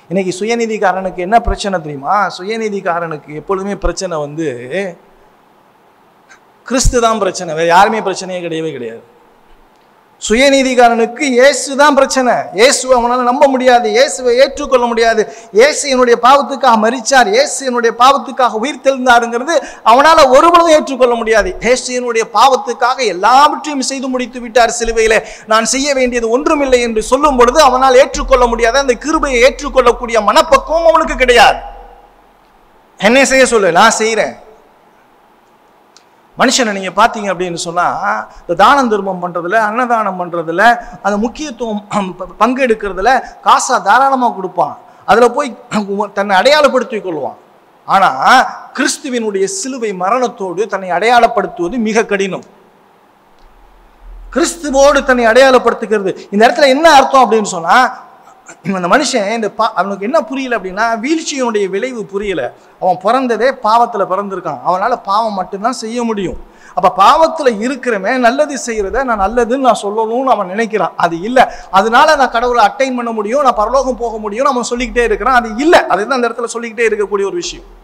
இன்னைக்கு சுயநீதிக்காரனுக்கு என்ன பிரச்சனை தெரியுமா சுயநீதிக்காரனுக்கு எப்பொழுதுமே பிரச்சனை வந்து கிறிஸ்து தான் பிரச்சனை வேற யாருமே பிரச்சனையே கிடையவே கிடையாது சுயநீதிக்காரனுக்கு இயேசு தான் பிரச்சனை இயேசுவை அவனால நம்ப முடியாது இயேசுவை ஏற்றுக்கொள்ள முடியாது இயேசு என்னுடைய பாவத்துக்காக மரிச்சார் இயேசு என்னுடைய பாவத்துக்காக உயிர் தெழுந்தாருங்கிறது அவனால ஒருபொழுதும் ஏற்றுக்கொள்ள முடியாது இயேசு என்னுடைய பாவத்துக்காக எல்லாவற்றையும் செய்து முடித்து விட்டார் சிலுவையில நான் செய்ய வேண்டியது ஒன்றுமில்லை என்று சொல்லும் பொழுது அவனால் ஏற்றுக்கொள்ள முடியாத அந்த கிருபையை ஏற்றுக்கொள்ளக்கூடிய மனப்பக்குவம் அவனுக்கு கிடையாது என்ன செய்ய சொல்லு நான் செய்கிறேன் மனுஷனை நீங்கள் பார்த்தீங்க அப்படின்னு சொன்னால் இந்த தானம் தர்மம் பண்ணுறதுல அன்னதானம் பண்ணுறதுல அந்த முக்கியத்துவம் ப- பங்கெடுக்கிறதுல காசா தாராளமாக கொடுப்பான் அதில் போய் தன்னை அடையாளப்படுத்திக் கொள்வான் ஆனால் கிறிஸ்துவினுடைய சிலுவை மரணத்தோடு தன்னை அடையாளப்படுத்துவது மிக கடினம் கிறிஸ்துவோடு தன்னை அடையாளப்படுத்துகிறது இந்த இடத்துல என்ன அர்த்தம் அப்படின்னு சொன்னா அந்த மனுஷன் இந்த பா அவனுக்கு என்ன புரியல அப்படின்னா வீழ்ச்சியினுடைய விளைவு புரியல அவன் பிறந்ததே பாவத்துல பிறந்திருக்கான் அவனால பாவம் மட்டும்தான் செய்ய முடியும் அப்ப பாவத்துல இருக்கிறவன் நல்லது செய்யறத நான் நல்லதுன்னு நான் சொல்லணும்னு அவன் நினைக்கிறான் அது இல்ல அதனால நான் கடவுளை அட்டைன் பண்ண முடியும் நான் பரலோகம் போக முடியும் அவன் சொல்லிக்கிட்டே இருக்கிறான் அது இல்ல அதுதான் அந்த இடத்துல சொல்லிக்கிட்டே இருக்கக்கூடிய ஒரு விஷயம்